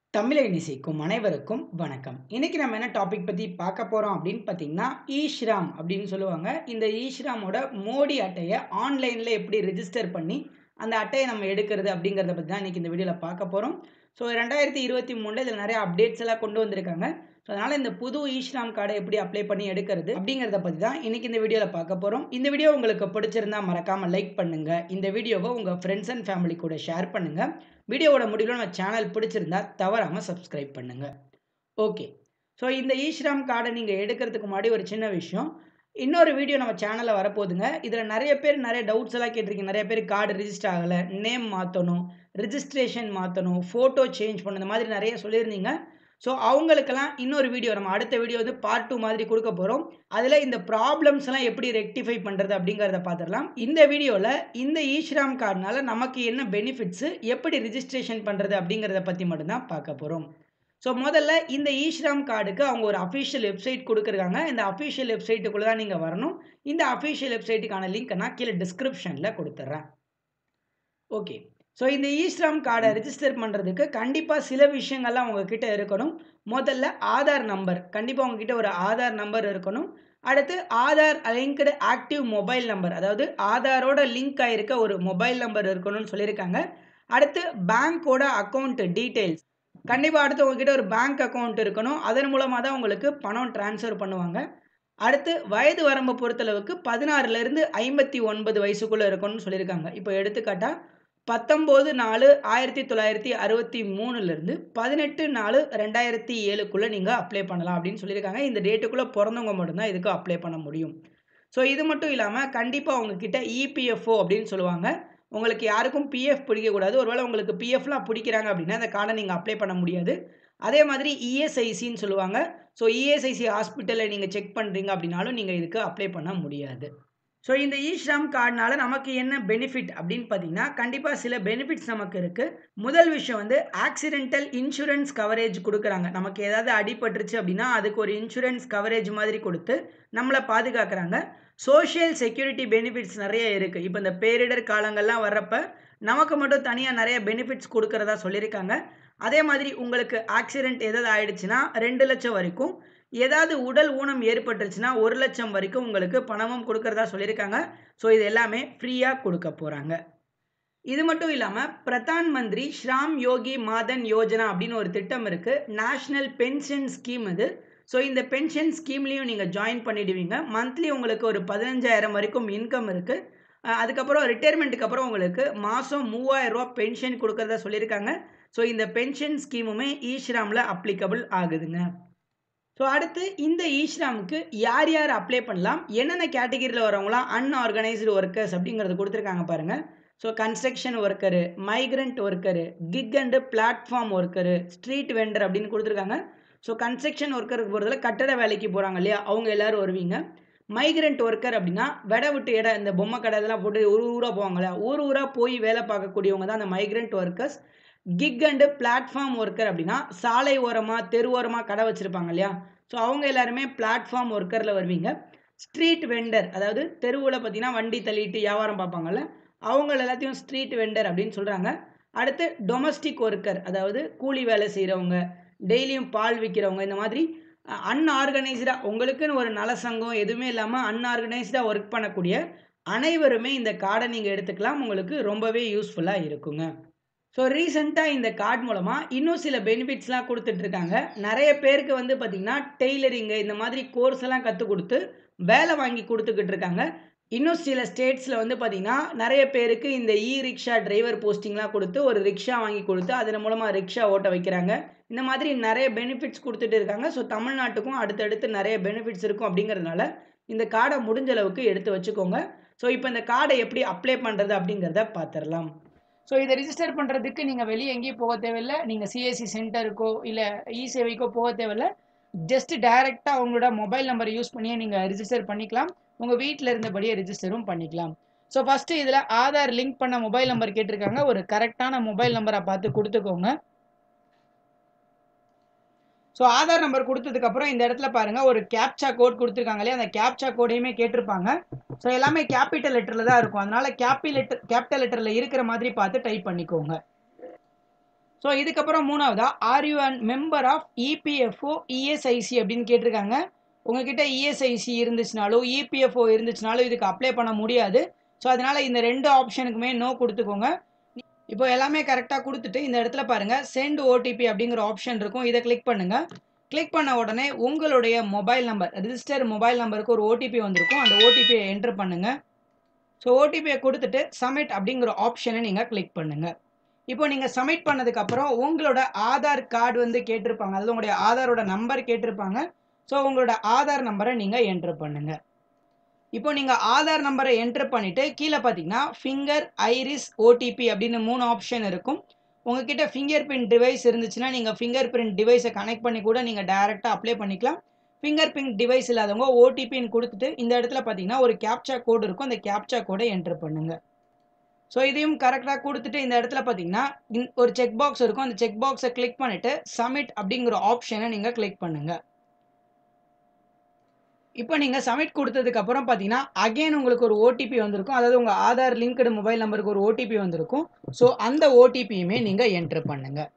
தமிழை நேசிக்கும் அனைவருக்கும் வணக்கம். இன்னைக்கு நம்ம என்ன டாபிக் பத்தி பார்க்க போறோம் அப்படின்னு பார்த்தீங்கன்னா, இ-ஷ்ராம் அப்படின்னு சொல்லுவாங்க. இந்த இ-ஷ்ராமோட மோடி அட்டைய ஆன்லைன்ல எப்படி ரிஜிஸ்டர் பண்ணி, அந்த அட்டைய நம்ம எடுக்கிறது அப்படிங்கிறத பத்தி தான் இன்னைக்கு இந்த வீடியோல பார்க்க போறோம். ஸோ 2023ல இதில நெறைய அப்டேட்ஸ் எல்லாம் கொண்டு வந்திருக்காங்க. ஸோ அதனால இந்த புது இ-ஷ்ராம் கார்ட எப்படி அப்ளை பண்ணி எடுக்கிறது அப்படிங்கிறத பத்தி தான் இன்னைக்கு இந்த வீடியோல பார்க்க போறோம். இந்த வீடியோ உங்களுக்கு பிடிச்சிருந்தா மறக்காம லைக் பண்ணுங்க. இந்த வீடியோவ உங்க ஃபிரெண்ட்ஸ் அண்ட் ஃபேமிலி கூட ஷேர் பண்ணுங்க. வீடியோவோட முடிவுல நம்ம சேனல் பிடிச்சிருந்தா தவறாம சப்ஸ்கிரைப் பண்ணுங்க. ஓகே. ஸோ இந்த இ-ஷ்ராம் கார்ட நீங்க எடுக்கிறதுக்கு முன்னாடி ஒரு சின்ன விஷயம். இன்னொரு வீடியோ நம்ம சேனல்ல வரப்போதுங்க. இதில நெறைய பேர் நெறைய டவுட்ஸ் எல்லாம் கேட்டிருக்கீங்க. நெறைய பேர் கார்டு ரிஜிஸ்டர் ஆகல, நேம் மாத்தணும், ரிஜிஸ்ட்ரேஷன் மாத்தணும், ஃபோட்டோ சேஞ்ச் பண்ணணும். இந்த மாதிரி நெறைய சொல்லியிருந்தீங்க. ஸோ அவங்களுக்கெல்லாம் இன்னொரு வீடியோ நம்ம அடுத்த வீடியோ வந்து பார்ட் 2 மாதிரி குடுக்க போறோம். அதில இந்த ப்ராப்ளம்ஸ் எல்லாம் எப்படி ரெக்டிஃபை பண்றது அப்படிங்கிறத பார்த்துரலாம். இந்த வீடியோல இந்த இ-ஷ்ராம் கார்ட்னால நமக்கு என்ன பெனிஃபிட்ஸ், எப்படி ரிஜிஸ்ட்ரேஷன் பண்றது அப்படிங்கிறத பத்தி மட்டும் தான் பார்க்க போறோம். ஸோ முதல்ல இந்த இ-ஷ்ராம் கார்டுக்கு அவங்க ஒரு அஃபிஷியல் வெப்சைட் குடுத்துருக்காங்க. இந்த அஃபிஷியல் வெப்சைட்டுக்குள்ள தான் நீங்க வரணும். இந்த அஃபிஷியல் வெப்சைட்டுக்கான லிங்க்க நான் கீழ டிஸ்கிரிப்ஷன்ல குடுத்துர்றேன். ஓகே. ஸோ இந்த இ-ஷ்ராம் கார்ட ரிஜிஸ்டர் பண்றதுக்கு கண்டிப்பா சில விஷயங்கள்லாம் உங்க கிட்ட இருக்கணும். முதல்ல ஆதார் நம்பர். கண்டிப்பா உங்ககிட்ட ஒரு ஆதார் நம்பர் இருக்கணும். அடுத்து Aadhaar linked active mobile number. அதாவது ஆதாரோட லிங்க் ஆயிருக்க ஒரு மொபைல் நம்பர் இருக்கணும்னு சொல்லியிருக்காங்க. அடுத்து பேங்கோட அக்கவுண்ட் டீட்டெயில்ஸ். கண்டிப்பா அடுத்து உங்ககிட்ட ஒரு பேங்க் அக்கவுண்ட் இருக்கணும். அதன் மூலமா தான் உங்களுக்கு பணம் ட்ரான்ஸ்ஃபர் பண்ணுவாங்க. அடுத்து வயது வரம்பு பொறுத்தளவுக்கு 16லிருந்து 59 வயசுக்குள்ள இருக்கணும்னு சொல்லியிருக்காங்க. இப்போ எடுத்துக்காட்டா 19/4/1963லிருந்து 18/4/2007க்குள்ள நீங்க அப்ளை பண்ணலாம் அப்படின்னு சொல்லியிருக்காங்க. இந்த டேட்டுக்குள்ள பொறந்தவங்க மட்டும் தான் இதுக்கு அப்ளை பண்ண முடியும். ஸோ இது மட்டும் இல்லாம கண்டிப்பா உங்ககிட்ட இ-பி-எஃப்-ஓ அப்படின்னு சொல்லுவாங்க. உங்களுக்கு யாருக்கும் பிஎஃப் பிடிக்கக்கூடாது. ஒருவேள உங்களுக்கு பிஎஃப்லாம் பிடிக்கிறாங்க அப்படின்னா, இந்த கார்ட நீங்க அப்ளை பண்ண முடியாது. அதே மாதிரி இஎஸ்ஐசின்னு சொல்லுவாங்க. ஸோ இஎஸ்ஐசி ஹாஸ்பிட்டல்ல நீங்க செக் பண்றீங்க அப்படின்னாலும் நீங்க இதுக்கு அப்ளை பண்ண முடியாது. ஸோ இந்த இ-ஷ்ராம் கார்ட்னால நமக்கு என்ன பெனிஃபிட் அப்படின்னு பார்த்தீங்கன்னா, கண்டிப்பா சில பெனிஃபிட்ஸ் நமக்கு இருக்கு. முதல் விஷயம் வந்து ஆக்சிடென்டல் இன்சூரன்ஸ் கவரேஜ் குடுக்குறாங்க. நமக்கு ஏதாவது அடிபட்டுருச்சு அப்படின்னா, அதுக்கு ஒரு இன்சூரன்ஸ் கவரேஜ் மாதிரி குடுத்து நம்மள பாதுகாக்குறாங்க. சோசியல் செக்யூரிட்டி பெனிஃபிட்ஸ் நெறைய இருக்கு. இப்ப இந்த பேரிடர் காலங்கள்லாம் வர்றப்ப, நமக்கு மட்டும் தனியா நெறைய பெனிஃபிட்ஸ் குடுக்கிறதா சொல்லியிருக்காங்க. அதே மாதிரி உங்களுக்கு ஆக்சிடென்ட் ஏதாவது ஆயிடுச்சுன்னா 2,00,000 வரைக்கும், ஏதாவது உடல் ஊனம் ஏற்பட்டுருச்சுன்னா 1,00,000 வரைக்கும் உங்களுக்கு பணமும் குடுக்கிறதா சொல்லியிருக்காங்க. ஸோ இது எல்லாமே ஃப்ரீயா குடுக்க போறாங்க. இது மட்டும் இல்லாம பிரதான் மந்திரி ஷ்ராம் யோகி மாதன் யோஜனா அப்படின்னு ஒரு திட்டம் இருக்கு. நேஷனல் பென்ஷன் ஸ்கீம் இது. ஸோ இந்த பென்ஷன் ஸ்கீம்லயும் நீங்க ஜாயின் பண்ணிடுவீங்க. மந்த்லி உங்களுக்கு ஒரு 15,000 வரைக்கும் இன்கம் இருக்கு. அ அதுக்கப்புறம் ரிட்டயர்மென்ட்க்கு அப்புறம் உங்களுக்கு மாசம் ரூ. 3,000 பென்ஷன் குடுக்கிறதா சொல்லியிருக்காங்க. ஸோ இந்த பென்ஷன் ஸ்கீமுமே இ-ஷ்ராம்ல அப்ளிகபிள் ஆகுதுங்க. ஸோ அடுத்து இந்த இ-ஷ்ராமுக்கு யார் யார் அப்ளை பண்ணலாம்? என்னென்ன கேட்டகரில வரவங்கலாம் அன்ஆர்கனைஸ்டு வொர்க்கர்ஸ் அப்படிங்கிறது குடுத்துருக்காங்க பாருங்க. So construction worker, migrant worker, gig and platform worker, street vendor அப்படின்னு குடுத்துருக்காங்க. ஸோ கன்ஸ்ட்ரக்ஷன் வொர்க்கருக்கு பொறுத்தவரை கட்டட வேலைக்கு போறாங்க இல்லையா? அவங்க எல்லாரும் வருவீங்க. மைக்ரண்ட் வொர்க்கர் அப்படின்னா, வெட விட்டு எட இந்த பொம்மை கடை இதெல்லாம் போட்டு ஊர் ஊரா போவாங்கல்ல, ஊர் ஊரா போய் வேலை பார்க்கக்கூடியவங்க தான் அந்த migrant workers. Gig and platform worker அப்படின்னா, சாலை ஓரமா, தெரு ஓரமா கடை வச்சிருப்பாங்க இல்லையா? ஸோ அவங்க எல்லாருமே பிளாட்ஃபார்ம் வொர்க்கர்ல வருவீங்க. ஸ்ட்ரீட் வெண்டர் அதாவது தெருவுல பார்த்தீங்கன்னா, வண்டி தள்ளிட்டு வியாபாரம் பார்ப்பாங்கல்ல, அவங்கள எல்லாத்தையும் ஸ்ட்ரீட் வெண்டர் அப்படின்னு சொல்றாங்க. அடுத்து டொமஸ்டிக் வொர்க்கர் அதாவது கூலி வேலை செய்றவங்க, டெய்லியும் பால் விக்கிறவங்க, இந்த மாதிரி அ அன்ஆர்கனைஸ்டா உங்களுக்குன்னு ஒரு நல சங்கம் எதுவுமே இல்லாம அன்ஆர்கனைஸ்டா வொர்க் பண்ணக்கூடிய அனைவருமே இந்த கார்ட நீங்க எடுத்துக்கலாம். உங்களுக்கு ரொம்பவே யூஸ்ஃபுல்லா இருக்குங்க. ஸோ ரீசென்ட்டா இந்த கார்ட் மூலமா இன்னும் சில பெனிஃபிட்ஸ்லாம் குடுத்துட்டு இருக்காங்க. நெறைய பேருக்கு வந்து பார்த்தீங்கன்னா, டெய்லரிங் இந்த மாதிரி கோர்ஸ் எல்லாம் கத்துக் குடுத்து, வேலை வாங்கி குடுத்துக்கிட்டு இருக்காங்க. இன்னும் சில ஸ்டேட்ஸ்ல வந்து பார்த்தீங்கன்னா, நெறைய பேருக்கு இந்த இ-ரிக்ஷா டிரைவர் போஸ்டிங்லாம் குடுத்து, ஒரு ரிக்ஷா வாங்கி குடுத்து, அதன் மூலமா ரிக்ஷா ஓட்ட வைக்கிறாங்க. இந்த மாதிரி நெறைய பெனிஃபிட்ஸ் குடுத்துட்டு இருக்காங்க. ஸோ தமிழ்நாட்டுக்கும் அடுத்தடுத்து நெறைய பெனிஃபிட்ஸ் இருக்கும் அப்படிங்கிறதுனால, இந்த கார்ட முடிஞ்ச அளவுக்கு எடுத்து வச்சுக்கோங்க. ஸோ இப்ப இந்த கார்ட எப்படி அப்ளை பண்றது அப்படிங்கிறத பார்த்துரலாம். ஸோ இத ரிஜிஸ்டர் பண்றதுக்கு நீங்க வெளிய எங்கேயும் போக தேவையில்ல. நீங்க சிஎஸ்சி சென்டருக்கோ, இல்ல இ-சேவைக்கோ போக தேவையில்ல. ஜஸ்ட் டைரக்ட்டா உங்களோட மொபைல் நம்பர யூஸ் பண்ணியே நீங்க ரிஜிஸ்டர் பண்ணிக்கலாம். உங்க வீட்ல இருந்தபடியே ரிஜிஸ்டரும் பண்ணிக்கலாம். ஸோ ஃபர்ஸ்ட் இதுல ஆதார் லிங்க் பண்ண மொபைல் நம்பர் கேட்டிருக்காங்க. ஒரு கரெக்ட்டான மொபைல் நம்பரா பார்த்து குடுத்துக்கோங்க. ஸோ ஆதார் நம்பர் குடுத்ததுக்கு அப்புறம் இந்த இடத்துல பாருங்க ஒரு கேப்ச்சா கோட் குடுத்துருக்காங்க இல்லையா? அந்த கேப்ச்சா கோடையுமே கேட்டிருப்பாங்க. ஸோ எல்லாமே கேப்பிட்டல் லெட்டர்ல தான் இருக்கும். அதனால கேப்பி லெட்டர் கேப்பிட்டல் லெட்டர்ல இருக்கிற மாதிரி பார்த்து டைப் பண்ணிக்கோங்க. ஸோ ஸோ இதுக்கப்புறம் மூணாவதா are you and member of EPFO ESIC அப்படின்னு கேட்டிருக்காங்க உங்ககிட்ட இஎஸ்ஐசி இருந்துச்சுனாலோ இபிஎஃப்ஓ இருந்துச்சுனாலும் இதுக்கு அப்ளை பண்ண முடியாது ஸோ அதனால் இந்த ரெண்டு ஆப்ஷனுக்குமே நோ கொடுத்துக்கோங்க இப்போ எல்லாமே கரெக்டாக கொடுத்துட்டு இந்த இடத்துல பாருங்கள் சென்ட் ஓடிபி அப்படிங்கிற ஆப்ஷன் இருக்கும் இதை கிளிக் பண்ணுங்கள் கிளிக் பண்ண உடனே உங்களுடைய மொபைல் நம்பர் ரிஜிஸ்டர் மொபைல் நம்பருக்கு ஒரு ஓடிபி வந்திருக்கும் அந்த ஓடிபியை என்ட்ரு பண்ணுங்கள் ஸோ ஓடிபியை கொடுத்துட்டு சப்மிட் அப்படிங்கிற ஆப்ஷனை நீங்கள் கிளிக் பண்ணுங்கள் இப்போ நீங்கள் சப்மிட் பண்ணதுக்கப்புறம் உங்களோட ஆதார் கார்டு வந்து கேட்டிருப்பாங்க அதாவது உங்களுடைய ஆதாரோட நம்பர் கேட்டிருப்பாங்க ஸோ உங்களோட ஆதார் நம்பரை நீங்கள் என்ட்ரு பண்ணுங்கள் இப்போ நீங்கள் ஆதார் நம்பரை என்ட்ரு பண்ணிவிட்டு கீழே பார்த்தீங்கன்னா ஃபிங்கர் ஐரிஸ் ஓடிபி அப்படின்னு மூணு ஆப்ஷன் இருக்கும் உங்ககிட்ட ஃபிங்கர் பிரிண்ட் டிவைஸ் இருந்துச்சுன்னா நீங்கள் ஃபிங்கர் பிரிண்ட் டிவைஸை கனெக்ட் பண்ணி கூட நீங்கள் டேரெக்டாக அப்ளை பண்ணிக்கலாம் ஃபிங்கர் பிரிண்ட் டிவைஸ் இல்லாதவங்க ஓடிபின்னு கொடுத்துட்டு இந்த இடத்துல பார்த்தீங்கன்னா ஒரு கேப்சா கோடு இருக்கும் அந்த கேப்சா கோடை என்ட்ரு பண்ணுங்கள் ஸோ இதையும் கரெக்டாக கொடுத்துட்டு இந்த இடத்துல பார்த்தீங்கன்னா ஒரு செக் பாக்ஸ் இருக்கும் அந்த செக் பாக்ஸை கிளிக் பண்ணிவிட்டு சப்மிட் அப்படிங்கிற ஆப்ஷனை நீங்கள் கிளிக் பண்ணுங்கள் இப்போ நீங்கள் சப்மிட் கொடுத்ததுக்கப்புறம் பார்த்தீங்கன்னா அகைன் உங்களுக்கு ஒரு ஓடிபி வந்திருக்கும் அதாவது உங்கள் ஆதார் லிங்க்டு மொபைல் நம்பருக்கு ஒரு ஓடிபி வந்திருக்கும் ஸோ அந்த ஓடிபியுமே நீங்கள் என்ட்ரு பண்ணுங்கள்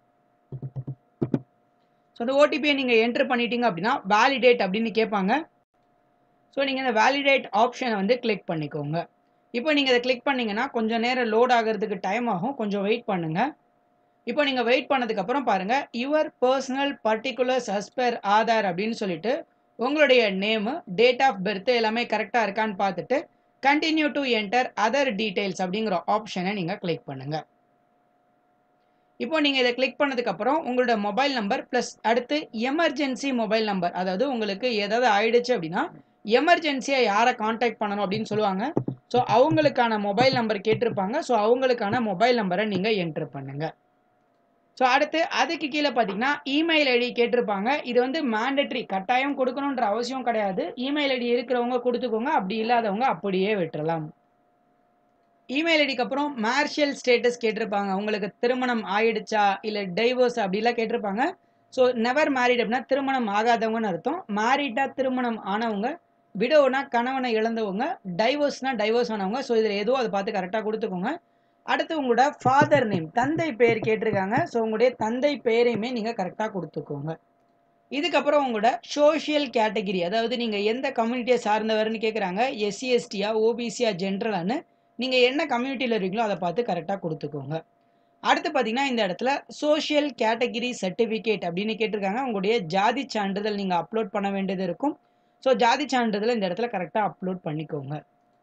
ஸோ அந்த ஓடிபியை நீங்கள் என்ட்ரு பண்ணிட்டீங்க அப்படின்னா வேலிடேட் அப்படின்னு கேட்பாங்க ஸோ நீங்கள் இந்த வேலிடேட் ஆப்ஷனை வந்து கிளிக் பண்ணிக்கோங்க இப்போ நீங்கள் இதை கிளிக் பண்ணிங்கன்னா கொஞ்சம் நேரம் லோட் ஆகிறதுக்கு டைம் ஆகும் கொஞ்சம் வெயிட் பண்ணுங்கள் இப்போ நீங்கள் வெயிட் பண்ணதுக்கப்புறம் பாருங்கள் your personal particulars as per Aadhaar அப்படின்னு சொல்லிட்டு உங்களுடைய நேமு டேட் ஆஃப் பர்த் எல்லாமே கரெக்டாக இருக்கான்னு பார்த்துட்டு continue to enter other details அப்படிங்கிற ஆப்ஷனை நீங்கள் கிளிக் பண்ணுங்கள் இப்போ நீங்கள் இதை கிளிக் பண்ணதுக்கப்புறம் உங்களோட மொபைல் நம்பர் ப்ளஸ் அடுத்து எமர்ஜென்சி மொபைல் நம்பர் அதாவது உங்களுக்கு ஏதாவது ஆயிடுச்சு அப்படின்னா எமர்ஜென்சியாக யாரை காண்டாக்ட் பண்ணணும் அப்படின்னு சொல்லுவாங்க ஸோ அவங்களுக்கான மொபைல் நம்பர் கேட்டிருப்பாங்க ஸோ அவங்களுக்கான மொபைல் நம்பரை நீங்கள் என்ட்ரு பண்ணுங்கள் ஸோ அடுத்து அதுக்கு கீழே பார்த்தீங்கன்னா இமெயில் ஐடி கேட்டிருப்பாங்க இது வந்து மேண்டட்ரி கட்டாயம் கொடுக்கணுன்ற அவசியம் கிடையாது இமெயில் ஐடி இருக்கிறவங்க கொடுத்துக்கோங்க அப்படி இல்லாதவங்க அப்படியே விட்டுறலாம் இமெயில் ஐடிக்கு அப்புறம் மேர்ஷியல் ஸ்டேட்டஸ் கேட்டிருப்பாங்க உங்களுக்கு திருமணம் ஆயிடுச்சா இல்லை டைவர்ஸ் அப்படிலாம் கேட்டிருப்பாங்க ஸோ நெவர் மேரிட் அப்படின்னா திருமணம் ஆகாதவங்கன்னு அர்த்தம் மேரிட்டா திருமணம் ஆனவங்க விடோனா கணவனை இழந்தவங்க டைவர்ஸ்னா டைவர்ஸ் ஆனவங்க ஸோ இதில் ஏதோ அதை பார்த்து கரெக்டாக கொடுத்துக்கோங்க அடுத்து உங்களோட ஃபாதர் நேம் தந்தை பெயர் கேட்டிருக்காங்க ஸோ உங்களுடைய தந்தை பெயரையுமே நீங்கள் கரெக்டாக கொடுத்துக்கோங்க இதுக்கப்புறம் உங்களோட சோஷியல் கேட்டகிரி அதாவது நீங்கள் எந்த கம்யூனிட்டியை சார்ந்தவர்னு கேட்குறாங்க எஸ்சி எஸ்டியா ஓபிசியா ஜென்ரலான்னு நீங்கள் என்ன கம்யூனிட்டியில் இருக்கீங்களோ அதை பார்த்து கரெக்டாக கொடுத்துக்கோங்க அடுத்து பார்த்தீங்கன்னா இந்த இடத்துல சோஷியல் கேட்டகிரி சர்டிஃபிகேட் அப்படின்னு கேட்டிருக்காங்க உங்களுடைய ஜாதி சான்றிதழ் நீங்கள் அப்லோட் பண்ண வேண்டியது இருக்கும் ஸோ ஜாதி சான்றிதழ் இந்த இடத்துல கரெக்டாக அப்லோட் பண்ணிக்கோங்க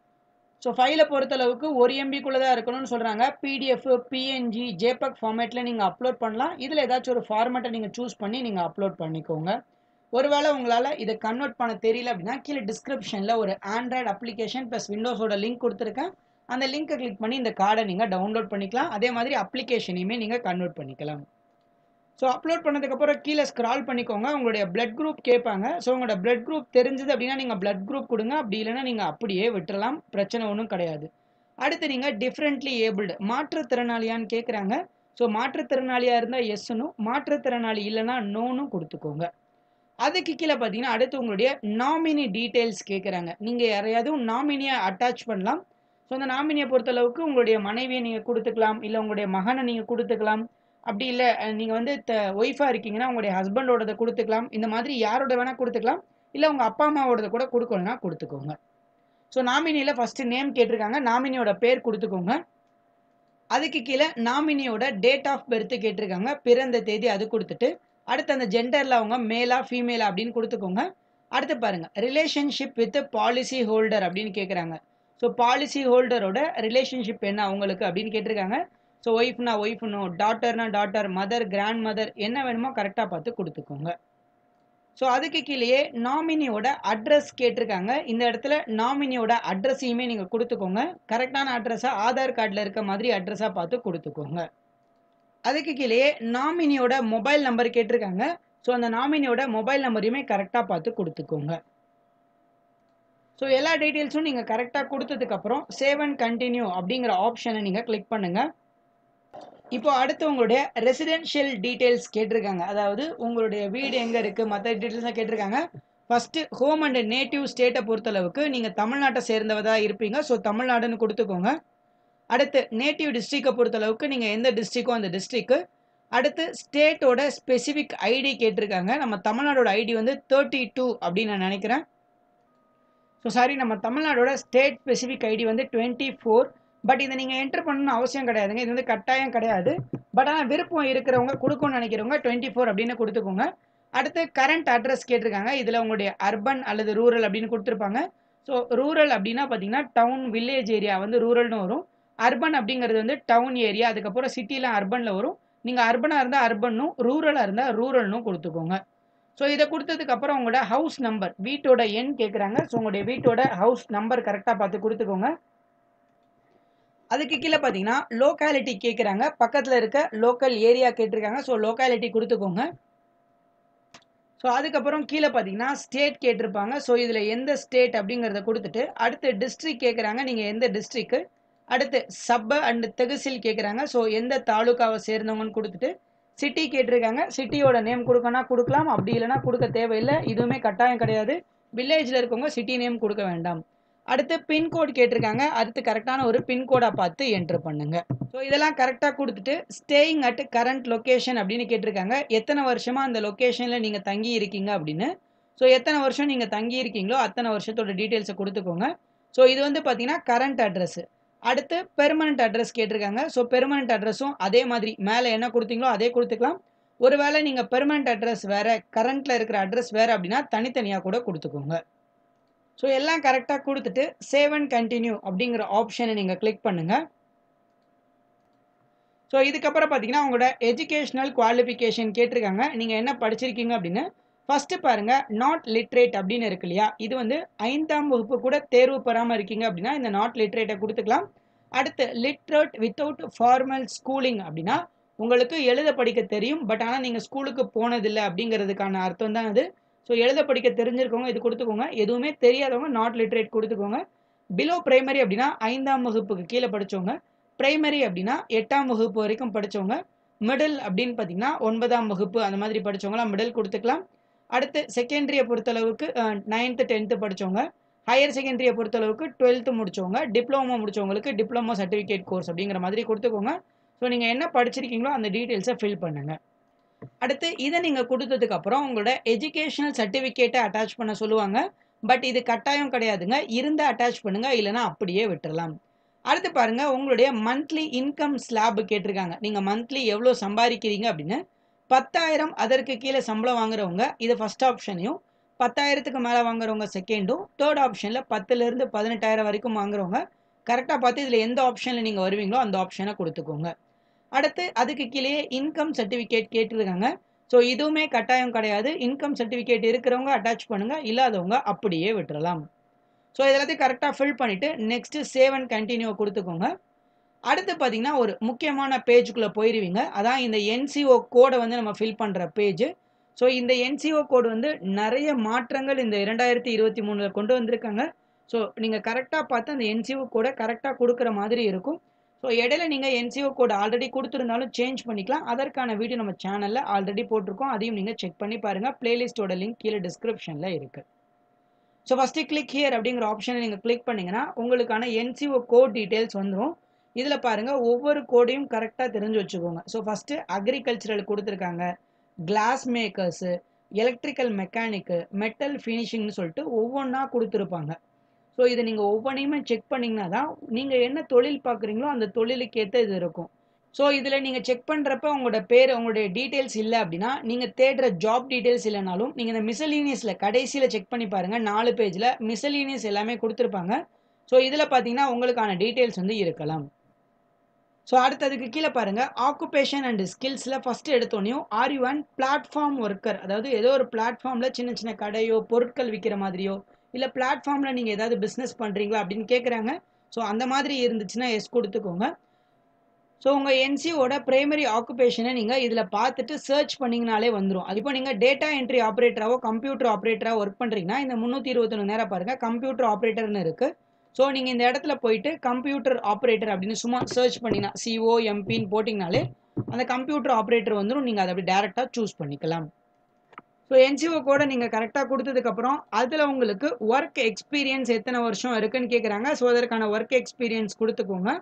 ஸோ ஃபைலை பொறுத்தளவுக்கு ஒரு எம்பிக்குள்ளே தான் இருக்கணும்னு சொல்கிறாங்க பிடிஎஃப் பிஎன்ஜி ஜேபக் ஃபார்மேட்டில் நீங்கள் அப்லோட் பண்ணலாம் இதில் ஏதாச்சும் ஒரு ஃபார்மேட்டை நீங்கள் சூஸ் பண்ணி நீங்கள் அப்லோட் பண்ணிக்கோங்க ஒருவேளை உங்களால் இதை கன்வெர்ட் பண்ண தெரியல அப்படின்னா கீழே டிஸ்கிரிப்ஷனில் ஒரு ஆண்ட்ராய்டு அப்ளிகேஷன் ப்ளஸ் விண்டோஸோட லிங்க் கொடுத்துருக்கேன் அந்த லிங்க்கை கிளிக் பண்ணி இந்த கார்டை நீங்கள் டவுன்லோட் பண்ணிக்கலாம் அதே மாதிரி அப்ளிகேஷனையுமே நீங்கள் கன்வெர்ட் பண்ணிக்கலாம் ஸோ அப்லோட் பண்ணதுக்கப்புறம் கீழே ஸ்க்ரால் பண்ணிக்கோங்க உங்களுடைய பிளட் குரூப் கேட்பாங்க ஸோ உங்களோட பிளட் குரூப் தெரிஞ்சது அப்படின்னா நீங்கள் பிளட் குரூப் கொடுங்க அப்படி இல்லைன்னா நீங்கள் அப்படியே விட்டுறலாம் பிரச்சனை ஒன்றும் கிடையாது அடுத்து நீங்கள் டிஃப்ரெண்ட்லி ஏபிள்டு மாற்றுத்திறனாளியான்னு கேட்குறாங்க ஸோ மாற்றுத்திறனாளியாக இருந்தால் எஸ்னும் மாற்றுத்திறனாளி இல்லைன்னா நோனும் கொடுத்துக்கோங்க அதுக்கு கீழே பார்த்தீங்கன்னா அடுத்து உங்களுடைய நாமினி டீட்டெயில்ஸ் கேட்குறாங்க நீங்கள் யாரையாவது நாமினியை அட்டாச் பண்ணலாம் ஸோ அந்த நாமினியை பொறுத்தளவுக்கு உங்களுடைய மனைவியை நீங்கள் கொடுத்துக்கலாம் இல்லை உங்களுடைய மகனை நீங்கள் கொடுத்துக்கலாம் அப்படி இல்லை நீங்கள் வந்து ஒய்ஃபாக இருக்கீங்கன்னா உங்களுடைய ஹஸ்பண்டோடதை கொடுத்துக்கலாம் இந்த மாதிரி யாரோட வேணால் கொடுத்துக்கலாம் இல்லை உங்கள் அப்பா அம்மாவோடத கூட கொடுக்கணும்னா கொடுத்துக்கோங்க ஸோ நாமினியில் ஃபஸ்ட்டு நேம் கேட்டிருக்காங்க நாமினியோட பேர் கொடுத்துக்கோங்க அதுக்கு கீழே நாமினியோட டேட் ஆஃப் பர்த் கேட்டிருக்காங்க பிறந்த தேதி அது கொடுத்துட்டு அடுத்து அந்த ஜெண்டரில் அவங்க மேலா ஃபீமேலா அப்படின்னு கொடுத்துக்கோங்க அடுத்து பாருங்கள் ரிலேஷன்ஷிப் வித் பாலிசி ஹோல்டர் அப்படின்னு கேட்குறாங்க ஸோ பாலிசி ஹோல்டரோட ரிலேஷன்ஷிப் என்ன அவங்களுக்கு அப்படின்னு கேட்டிருக்காங்க ஸோ ஒய்ஃப்னா ஒய்ஃப்னோ டாட்டர்னா டாட்டர் மதர் கிராண்ட் மதர் என்ன வேணுமோ கரெக்டாக பார்த்து கொடுத்துக்கோங்க ஸோ அதுக்கு கீழேயே நாமினியோட அட்ரஸ் கேட்டிருக்காங்க இந்த இடத்துல நாமினியோட அட்ரஸையுமே நீங்கள் கொடுத்துக்கோங்க கரெக்டான அட்ரஸாக ஆதார் கார்டில் இருக்க மாதிரி அட்ரஸாக பார்த்து கொடுத்துக்கோங்க அதுக்கு கீழேயே நாமினியோட மொபைல் நம்பர் கேட்டிருக்காங்க ஸோ அந்த நாமினியோட மொபைல் நம்பரையுமே கரெக்டாக பார்த்து கொடுத்துக்கோங்க ஸோ எல்லா டீட்டெயில்ஸும் நீங்கள் கரெக்டாக கொடுத்ததுக்கப்புறம் சேவ் அண்ட் கண்டினியூ அப்படிங்கிற ஆப்ஷனை நீங்கள் கிளிக் பண்ணுங்கள் இப்போ அடுத்து உங்களுடைய ரெசிடென்ஷியல் டீட்டெயில்ஸ் கேட்டிருக்காங்க அதாவது உங்களுடைய வீடு எங்கே இருக்குது மற்ற டீட்டெயில்ஸாக கேட்டிருக்காங்க ஃபஸ்ட்டு ஹோம் அண்ட் நேட்டிவ் ஸ்டேட்டை பொறுத்தளவுக்கு நீங்கள் தமிழ்நாட்டை சேர்ந்தவதாக இருப்பீங்க ஸோ தமிழ்நாடுன்னு கொடுத்துக்கோங்க அடுத்து நேட்டிவ் டிஸ்ட்ரிக்டை பொறுத்தளவுக்கு நீங்கள் எந்த டிஸ்ட்ரிக்கோ அந்த டிஸ்ட்ரிக்கு அடுத்து ஸ்டேட்டோட ஸ்பெசிஃபிக் ஐடி கேட்டிருக்காங்க நம்ம தமிழ்நாடோட ஐடி வந்து தேர்ட்டி டூ அப்படின்னு நான் நினைக்கிறேன் ஸோ சாரி நம்ம தமிழ்நாடோட ஸ்டேட் ஸ்பெசிஃபிக் ஐடி வந்து டுவெண்ட்டி ஃபோர் பட் இதை நீங்கள் என்டர் பண்ணணும்னு அவசியம் கிடையாதுங்க இது வந்து கட்டாயம் கிடையாது பட் ஆனால் விருப்பம் இருக்கிறவங்க கொடுக்கணும்னு நினைக்கிறவங்க டுவெண்ட்டி ஃபோர் அப்படின்னு கொடுத்துக்கோங்க அடுத்து கரண்ட் அட்ரஸ் கேட்டிருக்காங்க இதில் உங்களுடைய அர்பன் அல்லது ரூரல் அப்படின்னு கொடுத்துருப்பாங்க ஸோ ரூரல் அப்படின்னா பார்த்தீங்கன்னா டவுன் வில்லேஜ் ஏரியா வந்து ரூரல்னு வரும் அர்பன் அப்படிங்கிறது வந்து டவுன் ஏரியா அதுக்கப்புறம் சிட்டிலாம் அர்பனில் வரும் நீங்கள் அர்பனாக இருந்தால் அர்பனும் ரூரலாக இருந்தால் ரூரல்னும் கொடுத்துக்கோங்க ஸோ இதை கொடுத்ததுக்கு அப்புறம் உங்களோட ஹவுஸ் நம்பர் வீட்டோட எண் கேட்குறாங்க ஸோ உங்களுடைய வீட்டோட ஹவுஸ் நம்பர் கரெக்டாக பார்த்து கொடுத்துக்கோங்க அதுக்கு கீழே பார்த்தீங்கன்னா லோக்காலிட்டி கேட்குறாங்க பக்கத்தில் இருக்க லோக்கல் ஏரியா கேட்டிருக்காங்க ஸோ லோக்காலிட்டி கொடுத்துக்கோங்க ஸோ அதுக்கப்புறம் கீழே பார்த்தீங்கன்னா ஸ்டேட் கேட்டிருப்பாங்க ஸோ இதில் எந்த ஸ்டேட் அப்படிங்கிறத கொடுத்துட்டு அடுத்து டிஸ்ட்ரிக் கேட்குறாங்க நீங்கள் எந்த டிஸ்ட்ரிக்கு அடுத்து சப்ப அண்ட் தெகுசில் கேட்குறாங்க ஸோ எந்த தாலுக்காவை சேர்ந்தவங்கன்னு கொடுத்துட்டு சிட்டி கேட்டிருக்காங்க சிட்டியோட நேம் கொடுக்கனா கொடுக்கலாம் அப்படி இல்லைனா கொடுக்க தேவையில்லை இதுவுமே கட்டாயம் கிடையாது வில்லேஜில் இருக்கவங்க சிட்டி நேம் கொடுக்க வேண்டாம் அடுத்து பின்கோட் கேட்டிருக்காங்க அடுத்து கரெக்டான ஒரு பின்கோடை பார்த்து என்ட்ரு பண்ணுங்க ஸோ இதெல்லாம் கரெக்டாக கொடுத்துட்டு ஸ்டேயிங் அட் கரண்ட் லொக்கேஷன் அப்படின்னு கேட்டிருக்காங்க எத்தனை வருஷமாக அந்த லொக்கேஷனில் நீங்கள் தங்கி இருக்கீங்க அப்படின்னு ஸோ எத்தனை வருஷம் நீங்கள் தங்கி இருக்கீங்களோ அத்தனை வருஷத்தோட டீட்டெயில்ஸை கொடுத்துக்கோங்க ஸோ இது வந்து பார்த்தீங்கன்னா கரண்ட் அட்ரஸ் அடுத்து பெர்மனண்ட் அட்ரஸ் கேட்டிருக்காங்க ஸோ பெர்மனண்ட் அட்ரஸும் அதே மாதிரி மேலே என்ன கொடுத்தீங்களோ அதே கொடுத்துக்கலாம் ஒருவேளை நீங்கள் பெர்மனண்ட் அட்ரஸ் வேறு கரண்ட்டில் இருக்கிற அட்ரஸ் வேறு அப்படின்னா தனித்தனியாக கூட கொடுத்துக்கோங்க ஸோ எல்லாம் கரெக்டாக கொடுத்துட்டு சேவ் அண்ட் கண்டினியூ அப்படிங்கிற ஆப்ஷனை நீங்கள் கிளிக் பண்ணுங்கள் ஸோ இதுக்கப்புறம் பார்த்தீங்கன்னா உங்களோட எஜுகேஷ்னல் குவாலிஃபிகேஷன் கேட்டிருக்காங்க நீங்கள் என்ன படிச்சிருக்கீங்க அப்படின்னு ஃபஸ்ட்டு பாருங்கள் நாட் லிட்ரேட் அப்படின்னு இருக்கு இல்லையா இது வந்து ஐந்தாம் வகுப்பு கூட தேர்வு பெறாமல் இருக்கீங்க அப்படின்னா இந்த நாட் லிட்ரேட்டை கொடுத்துக்கலாம் அடுத்து லிட்ரேட் வித்தவுட் ஃபார்மல் ஸ்கூலிங் அப்படின்னா உங்களுக்கு எழுத படிக்க தெரியும் பட் ஆனால் நீங்கள் ஸ்கூலுக்கு போனதில்லை அப்படிங்கிறதுக்கான அர்த்தம் தான் அது ஸோ எழுத படிக்க தெரிஞ்சிருக்கவங்க இது கொடுத்துக்கோங்க எதுவுமே தெரியாதவங்க நாட் லிட்ரேட் கொடுத்துக்கோங்க பிலோ பிரைமரி அப்படின்னா ஐந்தாம் வகுப்புக்கு கீழே படித்தவங்க பிரைமரி அப்படின்னா எட்டாம் வகுப்பு வரைக்கும் படித்தவங்க மிடில் அப்படின்னு பார்த்தீங்கன்னா ஒன்பதாம் வகுப்பு அந்த மாதிரி படித்தவங்களாம் மிடில் கொடுத்துக்கலாம் அடுத்து செகண்டரியை பொறுத்தளவுக்கு நைன்த்து டென்த்து படித்தவங்க ஹையர் செகண்டரியை பொறுத்தளவுக்கு டுவெல்த்து முடித்தவங்க டிப்ளமோ முடித்தவங்களுக்கு டிப்ளமோ சர்டிஃபிகேட் கோர்ஸ் அப்படிங்கிற மாதிரி கொடுத்துக்கோங்க ஸோ நீங்கள் என்ன படிச்சிருக்கீங்களோ அந்த டீட்டெயில்ஸை ஃபில் பண்ணுங்கள் அடுத்து இதை நீங்கள் கொடுத்ததுக்கப்புறம் உங்களோட எஜுகேஷனல் சர்டிஃபிகேட்டை அட்டாச் பண்ண சொல்லுவாங்க பட் இது கட்டாயம் கிடையாதுங்க இருந்தால் அட்டாச் பண்ணுங்கள் இல்லைனா அப்படியே விட்டுறலாம் அடுத்து பாருங்கள் உங்களுடைய மந்த்லி இன்கம் ஸ்லாப் கேட்டிருக்காங்க நீங்கள் மந்த்லி எவ்வளோ சம்பாதிக்கிறீங்க அப்படின்னு பத்தாயிரம் அதற்கு கீழே சம்பளம் வாங்குறவங்க இது ஃபஸ்ட் ஆப்ஷனையும் பத்தாயிரத்துக்கு மேலே வாங்குறவங்க செகண்டும் தேர்ட் ஆப்ஷனில் பத்துலேருந்து பதினெட்டாயிரம் வரைக்கும் வாங்குறவங்க கரெக்டாக பார்த்து இதில் எந்த ஆப்ஷனில் நீங்கள் வருவீங்களோ அந்த ஆப்ஷனை கொடுத்துக்கோங்க அடுத்து அதுக்கு கீழேயே இன்கம் சர்டிஃபிகேட் கேட்டிருக்காங்க ஸோ இதுவுமே கட்டாயம் கிடையாது இன்கம் சர்டிஃபிகேட் இருக்கிறவங்க அட்டாச் பண்ணுங்கள் இல்லாதவங்க அப்படியே விட்டுறலாம் ஸோ இதெல்லாத்தையும் கரெக்டாக ஃபில் பண்ணிவிட்டு நெக்ஸ்ட்டு சேவ் அண்ட் கண்டினியூ கொடுத்துக்கோங்க அடுத்து பார்த்தீங்கன்னா ஒரு முக்கியமான பேஜுக்குள்ளே போயிடுவீங்க அதான் இந்த என்சிஓ கோடை வந்து நம்ம ஃபில் பண்ணுற பேஜ் ஸோ இந்த என்சிஓ கோடு வந்து நிறைய மாற்றங்கள் இந்த இரண்டாயிரத்தி இருபத்தி மூணில் கொண்டு வந்திருக்காங்க ஸோ நீங்கள் கரெக்டாக பார்த்து அந்த என்சிஓ கோடை கரெக்டாக கொடுக்குற மாதிரி இருக்கும் ஸோ இடையில நீங்கள் என்சிஓ கோட் ஆல்ரெடி கொடுத்துருந்தாலும் சேஞ்ச் பண்ணிக்கலாம் அதற்கான வீடியோ நம்ம சேனலில் ஆல்ரெடி போட்டிருக்கோம் அதையும் நீங்கள் செக் பண்ணி பாருங்கள் பிளேலிஸ்ட்டோட லிங்க் கீழே டிஸ்கிரிப்ஷனில் இருக்குது ஸோ ஃபஸ்ட்டு கிளிக் ஹியர் அப்படிங்கிற ஆப்ஷனை நீங்கள் கிளிக் பண்ணிங்கன்னா உங்களுக்கான என்சிஓ கோட் டீட்டெயில்ஸ் வந்துடும் இதில் பாருங்கள் ஒவ்வொரு கோடையும் கரெக்டாக தெரிஞ்சு வச்சுக்கோங்க ஸோ ஃபஸ்ட்டு அக்ரிகல்ச்சரல் கொடுத்துருக்காங்க glass makers electrical mechanic metal ஃபினிஷிங்னு சொல்லிட்டு ஒவ்வொன்றா கொடுத்துருப்பாங்க ஸோ இதை நீங்கள் ஒவ்வொன்றையுமே செக் பண்ணிங்கன்னா தான் நீங்கள் என்ன தொழில் பார்க்குறீங்களோ அந்த தொழிலுக்கு ஏற்ற இது இருக்கும் ஸோ இதில் நீங்கள் செக் பண்ணுறப்ப உங்களோட பேர் உங்களுடைய டீட்டெயில்ஸ் இல்லை அப்படின்னா நீங்கள் தேடுற ஜாப் டீட்டெயில்ஸ் இல்லைனாலும் நீங்கள் இந்த மிசலீனியஸில் கடைசியில் செக் பண்ணி பாருங்கள் நாலு பேஜில் மிசலீனியஸ் எல்லாமே கொடுத்துருப்பாங்க ஸோ இதில் பார்த்தீங்கன்னா உங்களுக்கான டீட்டெயில்ஸ் வந்து இருக்கலாம் ஸோ அடுத்ததுக்கு கீழே பாருங்கள் ஆக்குபேஷன் அண்ட் ஸ்கில்ஸில் ஃபஸ்ட்டு எடுத்தோடனையும் are you and platform worker அதாவது ஏதோ ஒரு பிளாட்ஃபார்மில் சின்ன சின்ன கடையோ பொருட்கள் விற்கிற மாதிரியோ இல்லை பிளாட்ஃபார்மில் நீங்கள் ஏதாவது பிஸ்னஸ் பண்ணுறீங்களா அப்படின்னு கேட்குறாங்க ஸோ அந்த மாதிரி இருந்துச்சுன்னா எஸ் கொடுத்துக்கோங்க ஸோ உங்கள் என்சிஓட பிரைமரி ஆக்குபேஷனை நீங்கள் இதில் பார்த்துட்டு சர்ச் பண்ணிங்கனாலே வந்துடும் அது இப்போ நீங்கள் டேட்டா என்ட்ரி ஆப்ரேட்டராகவோ கம்ப்யூட்டர் ஆப்ரேட்டராக ஒர்க் பண்ணுறீங்கன்னா இந்த முந்நூற்றி இருபத்தொன்று நேரம் பாருங்கள் கம்ப்யூட்டர் ஆப்ரேட்டர்னு இருக்குது ஸோ நீங்கள் இந்த இடத்துல போயிட்டு கம்ப்யூட்டர் ஆப்ரேட்டர் அப்படின்னு சும்மா சர்ச் பண்ணினா சிஓ எம்பின்னு போட்டிங்கனாலே அந்த கம்ப்யூட்டர் ஆப்ரேட்டர் வந்துடும் நீங்கள் அதை அப்படி டேரெக்டாக சூஸ் பண்ணிக்கலாம் ஸோ என்சிஓ கோடை நீங்கள் கரெக்டாக கொடுத்ததுக்கப்புறம் அதில் உங்களுக்கு ஒர்க் எக்ஸ்பீரியன்ஸ் எத்தனை வருஷம் இருக்குன்னு கேட்குறாங்க ஸோ அதற்கான ஒர்க் எக்ஸ்பீரியன்ஸ் கொடுத்துக்கோங்க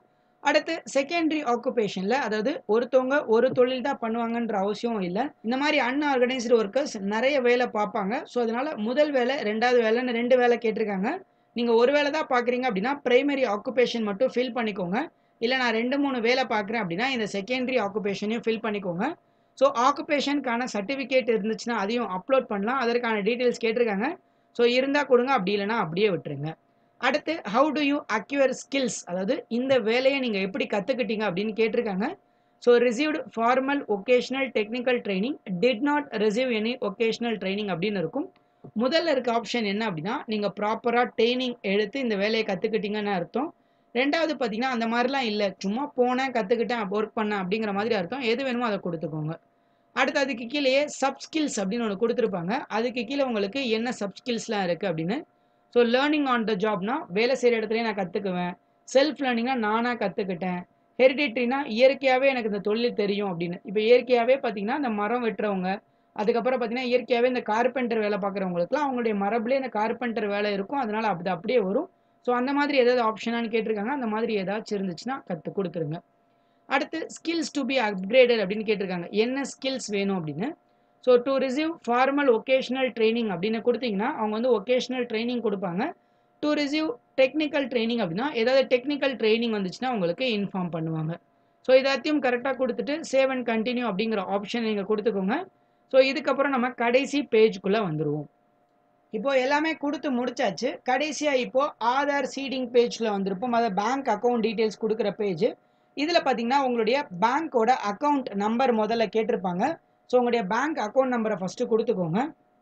அடுத்து செகண்டரி ஆக்குபேஷனில் அதாவது ஒருத்தவங்க ஒரு தொழில் தான் பண்ணுவாங்கன்ற அவசியம் இல்லை இந்த மாதிரி அன்ஆர்கனைஸ்டு ஒர்க்கர்ஸ் நிறைய வேலை பார்ப்பாங்க ஸோ அதனால முதல் வேலை ரெண்டாவது வேலைன்னு ரெண்டு வேலை கேட்டிருக்காங்க நீங்கள் ஒரு வேலை தான் பார்க்குறீங்க அப்படின்னா பிரைமரி ஆக்குபேஷன் மட்டும் ஃபில் பண்ணிக்கோங்க இல்லை நான் ரெண்டு மூணு வேலை பார்க்குறேன் அப்படின்னா இந்த செகண்டரி ஆக்குபேஷனையும் ஃபில் பண்ணிக்கோங்க ஸோ ஆக்குபேஷனுக்கான சர்டிஃபிகேட் இருந்துச்சுன்னா அதையும் அப்லோட் பண்ணலாம் அதற்கான டீட்டெயில்ஸ் கேட்டிருக்காங்க ஸோ இருந்தால் கொடுங்க அப்படி இல்லைனா அப்படியே விட்டுருங்க அடுத்து how do you acquire skills அதாவது இந்த வேலையை நீங்கள் எப்படி கற்றுக்கிட்டீங்க அப்படின்னு கேட்டிருக்காங்க so received formal vocational technical training did not receive any vocational training அப்படின்னு இருக்கும் முதல்ல இருக்க ஆப்ஷன் என்ன அப்படின்னா நீங்கள் ப்ராப்பராக ட்ரைனிங் எடுத்து இந்த வேலையை கற்றுக்கிட்டீங்கன்னு அர்த்தம் ரெண்டாவது பார்த்தீங்கன்னா அந்த மாதிரிலாம் இல்லை சும்மா போனேன் கற்றுக்கிட்டேன் ஒர்க் பண்ணேன் அப்படிங்கிற மாதிரி அர்த்தம் எது வேணுமோ அதை கொடுத்துக்கோங்க அடுத்து அதுக்கு கீழேயே சப் ஸ்கில்ஸ் அப்படின்னு ஒன்று கொடுத்துருப்பாங்க அதுக்கு கீழே உங்களுக்கு என்ன சப் ஸ்கில்ஸ்லாம் இருக்குது அப்படின்னு ஸோ லேர்னிங் ஆன் த ஜாப்னா வேலை செய்கிற இடத்துலயே நான் கற்றுக்குவேன் செல்ஃப் லேர்னிங்னா நானாக கற்றுக்கிட்டேன் ஹெரிடிட்ரினா இயற்கையாகவே எனக்கு இந்த தொழில் தெரியும் அப்படின்னு இப்போ இயற்கையாகவே பார்த்தீங்கன்னா இந்த மரம் வெட்டுறவங்க அதுக்கப்புறம் பார்த்தீங்கன்னா இயற்கையாகவே இந்த கார்பெண்டர் வேலை பார்க்குறவங்களுக்குலாம் அவங்களுடைய மரபுலேயே இந்த கார்பெண்டர் வேலை இருக்கும் அதனால் அப்படி அப்படியே வரும் ஸோ அந்த மாதிரி ஏதாவது ஆப்ஷனானு கேட்டிருக்காங்க அந்த மாதிரி ஏதாச்சும் இருந்துச்சுன்னா கற்று கொடுத்துருங்க அடுத்து ஸ்கில்ஸ் டு பி அப்கிரேடட் அப்படின்னு கேட்டிருக்காங்க என்ன ஸ்கில்ஸ் வேணும் அப்படின்னு so do receive formal vocational training அப்படின்னு கொடுத்தீங்கன்னா அவங்க வந்து ஒகேஷ்னல் ட்ரைனிங் கொடுப்பாங்க டு ரிசீவ் டெக்னிக்கல் ட்ரைனிங் அப்படின்னா ஏதாவது டெக்னிக்கல் ட்ரைனிங் வந்துச்சுன்னா உங்களுக்கு இன்ஃபார்ம் பண்ணுவாங்க ஸோ இதாத்தையும் கரெக்டாக கொடுத்துட்டு சேவ் அண்ட் கண்டினியூ அப்படிங்கிற ஆப்ஷன் நீங்கள் கொடுத்துக்கோங்க ஸோ இதுக்கப்புறம் நம்ம கடைசி பேஜ்குள்ளே வந்துடுவோம் இப்போ எல்லாமே கொடுத்து முடிச்சாச்சு கடைசியாக இப்போ ஆதார் சீடிங் பேஜில் வந்திருப்போம் அதை பேங்க் அக்கௌண்ட் டீட்டெயில்ஸ் கொடுக்குற பேஜ் இதில் பார்த்தீங்கன்னா உங்களுடைய பேங்க்கோட அக்கௌண்ட் நம்பர் முதல்ல கேட்டிருப்பாங்க ஸோ உங்களுடைய பேங்க் அக்கௌண்ட் நம்பரை ஃபஸ்ட்டு கொடுத்துக்கோங்க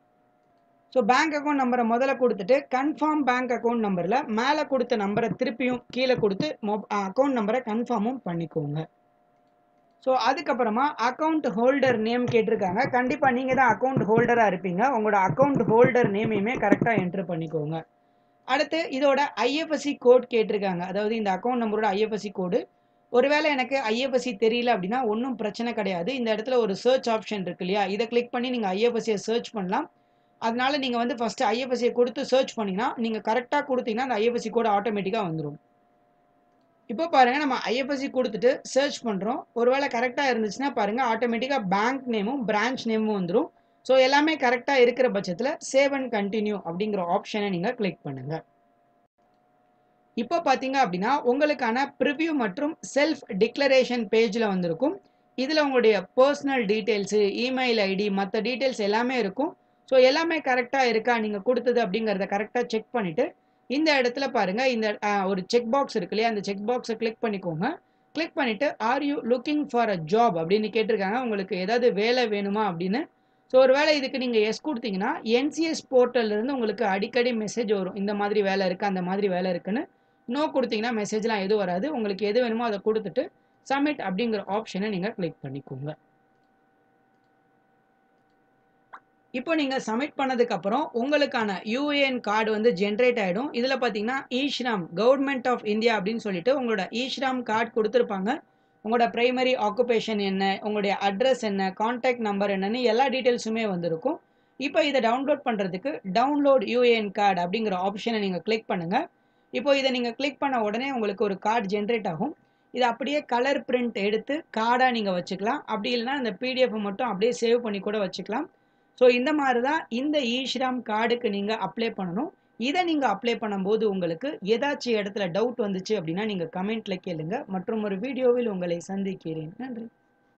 ஸோ பேங்க் அக்கௌண்ட் நம்பரை முதல்ல கொடுத்துட்டு கன்ஃபார்ம் பேங்க் அக்கௌண்ட் நம்பரில் மேலே கொடுத்த நம்பரை திருப்பியும் கீழே கொடுத்து மொ அக்கௌண்ட் நம்பரை கன்ஃபார்மும் பண்ணிக்கோங்க ஸோ அதுக்கப்புறமா அக்கௌண்ட் ஹோல்டர் நேம் கேட்டிருக்காங்க கண்டிப்பாக நீங்கள் தான் அக்கௌண்ட் ஹோல்டராக இருப்பீங்க உங்களோட அக்கௌண்ட் ஹோல்டர் நேமையுமே கரெக்டாக என்ட்ரு பண்ணிக்கோங்க அடுத்து இதோட ஐஎஃப்எஸ்சி கோட் கேட்டிருக்காங்க அதாவது இந்த அக்கௌண்ட் நம்பரோட ஐஎஃப்எஸ்சி கோடு ஒருவேளை எனக்கு ஐஎஃப்எஸ்சி தெரியல அப்படின்னா ஒன்றும் பிரச்சனை கிடையாது இந்த இடத்துல ஒரு சர்ச் ஆப்ஷன் இருக்கு இல்லையா இதை கிளிக் பண்ணி நீங்கள் ஐஎஃப்எஸ்சியை சர்ச் பண்ணலாம் அதனால நீங்கள் வந்து ஃபஸ்ட்டு ஐஎஃப்எஸ்சியை கொடுத்து சர்ச் பண்ணிங்கன்னா நீங்கள் கரெக்டாக கொடுத்தீங்கன்னா அந்த ஐஎஃப்எஸ்சி கோடு ஆட்டோமேட்டிக்காக வந்துடும் இப்போ பாருங்கள் நம்ம ஐஎஃப்எஸ்சி கொடுத்துட்டு சர்ச் பண்ணுறோம் ஒருவேளை கரெக்டாக இருந்துச்சுன்னா பாருங்கள் ஆட்டோமேட்டிக்காக பேங்க் நேமும் பிரான்ச் நேமும் வந்துடும் ஸோ எல்லாமே கரெக்டாக இருக்கிற பட்சத்தில் சேவ் அண்ட் கண்டினியூ அப்படிங்கிற ஆப்ஷனை நீங்கள் கிளிக் பண்ணுங்கள் இப்போ பார்த்தீங்க அப்படின்னா உங்களுக்கான ப்ரிவ்யூ மற்றும் செல்ஃப் டிக்ளரேஷன் பேஜில் வந்திருக்கும் இதில் உங்களுடைய பர்சனல் டீட்டெயில்ஸு இமெயில் ஐடி மற்ற டீட்டெயில்ஸ் எல்லாமே இருக்கும் ஸோ எல்லாமே கரெக்டாக இருக்கா நீங்கள் கொடுத்தது அப்படிங்கிறத கரெக்டாக செக் பண்ணிவிட்டு இந்த இடத்துல பாருங்கள் இந்த ஒரு செக் பாக்ஸ் இருக்கு இல்லையா அந்த செக் பாக்ஸை கிளிக் பண்ணிக்கோங்க கிளிக் பண்ணிவிட்டு are you looking for a job அப்படின்னு கேட்டிருக்காங்க உங்களுக்கு ஏதாவது வேலை வேணுமா அப்படின்னு ஸோ ஒரு வேலை இதுக்கு நீங்கள் எஸ் கொடுத்தீங்கன்னா என்சிஎஸ் போர்ட்டல்லேருந்து உங்களுக்கு அடிக்கடி மெசேஜ் வரும் இந்த மாதிரி வேலை இருக்குது அந்த மாதிரி வேலை இருக்குன்னு நோ கொடுத்தீங்கன்னா மெசேஜ்லாம் எதுவும் வராது உங்களுக்கு எது வேணுமோ அதை கொடுத்துட்டு சப்மிட் அப்படிங்கிற ஆப்ஷனை நீங்கள் கிளிக் பண்ணிக்கோங்க இப்போ நீங்கள் சப்மிட் பண்ணதுக்கப்புறம் உங்களுக்கான யூஏஎன் கார்டு வந்து ஜென்ரேட் ஆகிடும் இதில் பார்த்தீங்கன்னா ஈஷ்ராம் கவர்மெண்ட் ஆஃப் இந்தியா அப்படின்னு சொல்லிட்டு உங்களோட ஈஷ்ராம் கார்டு கொடுத்துருப்பாங்க உங்களோட ப்ரைமரி ஆக்குபேஷன் என்ன உங்களுடைய அட்ரஸ் என்ன காண்டாக்ட் நம்பர் என்னன்னு எல்லா டீட்டெயில்ஸுமே வந்திருக்கும் இப்போ இதை டவுன்லோட் பண்ணுறதுக்கு டவுன்லோட் யூஏஎன் கார்டு அப்படிங்கிற ஆப்ஷனை நீங்கள் கிளிக் பண்ணுங்கள் இப்போ இதை நீங்கள் கிளிக் பண்ண உடனே உங்களுக்கு ஒரு கார்டு ஜென்ரேட் ஆகும் இதை அப்படியே கலர் பிரிண்ட் எடுத்து கார்டாக நீங்கள் வச்சுக்கலாம் அப்படி இல்லைனா இந்த பிடிஎஃப் மட்டும் அப்படியே சேவ் பண்ணி கூட வச்சுக்கலாம் ஸோ இந்த மாதிரி தான் இந்த ஈஸ்ராம் கார்டுக்கு நீங்கள் அப்ளை பண்ணணும் இதை நீங்கள் அப்ளை பண்ணும்போது உங்களுக்கு ஏதாச்சும் இடத்துல டவுட் வந்துச்சு அப்படின்னா நீங்கள் கமெண்ட்டில் கேளுங்க மற்றும் ஒரு வீடியோவில் உங்களை சந்திக்கிறேன் நன்றி